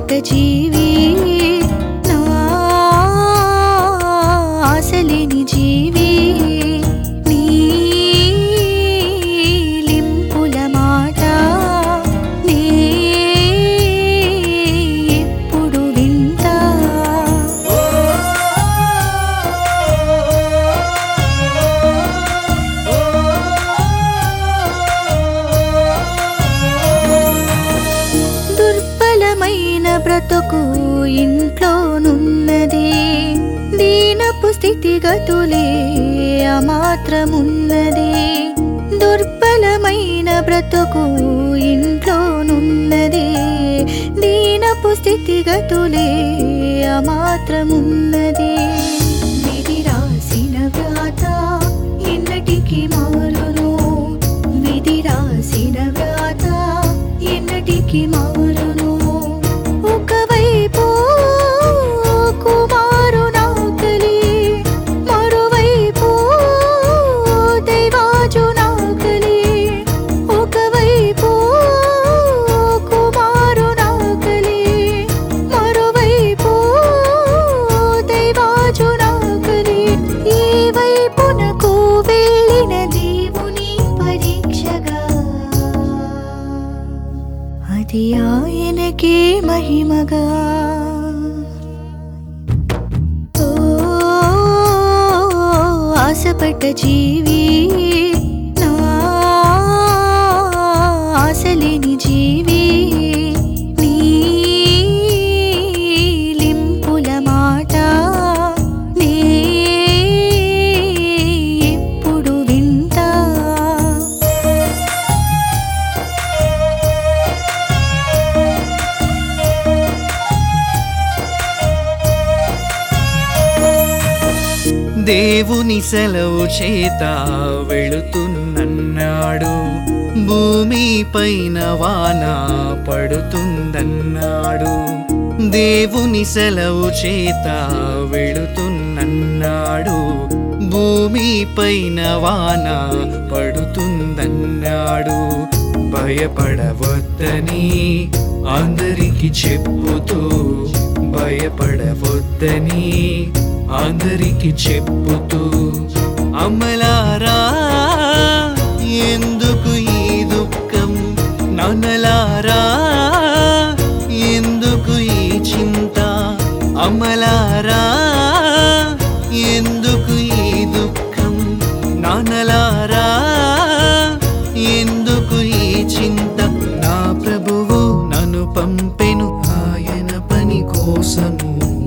ఆశపడ్డ జీవి నా ఆశలేని జీవి నీ లింపుల మాట నే ఎప్పుడు వింటా దుర్బలమైన బ్రతుకు ఇంట్లోనున్నది దీనపు స్థితిగతులే అమాత్రమున్నది దుర్బలమైన బ్రతుకు ఇంట్లోనున్నది దీనపు స్థితిగతులే అమాత్రమున్నది విధి రాసిన వ్రాత ఎన్నటికి మారును విధి రాసిన వ్రాత ఎన్నటికి మారును ఒకవైపు కుమారు నాకలి మరోవైపు దైవాజు నాకలి ఒకవైపు కుమారు నాకలి మరోవైపు దైవాజు నాకలి ఈ వైపునకు వెళ్ళిన దేవుని పరీక్షగా అది ఆయనకే మహిమగా ఓ ఆశపడ్డ జీవి నా ఆశలేని జీవి నీ లింపుల మాట నే ఎప్పుడు వింటా దేవుని సెలవు చేత వెళుతున్నన్నాడు భూమి పైన వాన పడుతుందన్నాడు దేవుని సెలవు చేత వెళుతున్నన్నాడు భూమి పైన వాన పడుతుందన్నాడు భయపడవద్దని అందరికి చెప్పుతూ భయపడవద్దని అందరికి చెప్పుతూ అమలారా ఎందుకు ఈ దుఃఖం నన్నలారా ఎందుకు ఈ చింత అమలారా ఎందుకు ఈ దుఃఖం నాన్నలారా ఎందుకు ఈ చింత నా ప్రభువు నన్ను పంపెను ఆయన పని కోసము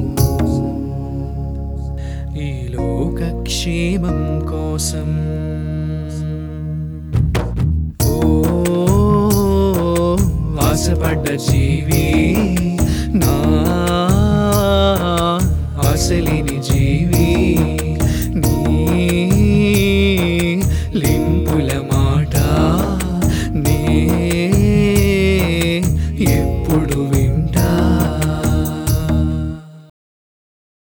ఈ లోక క్షేమం కోసం ఓ ఆశపడ్డ జీవి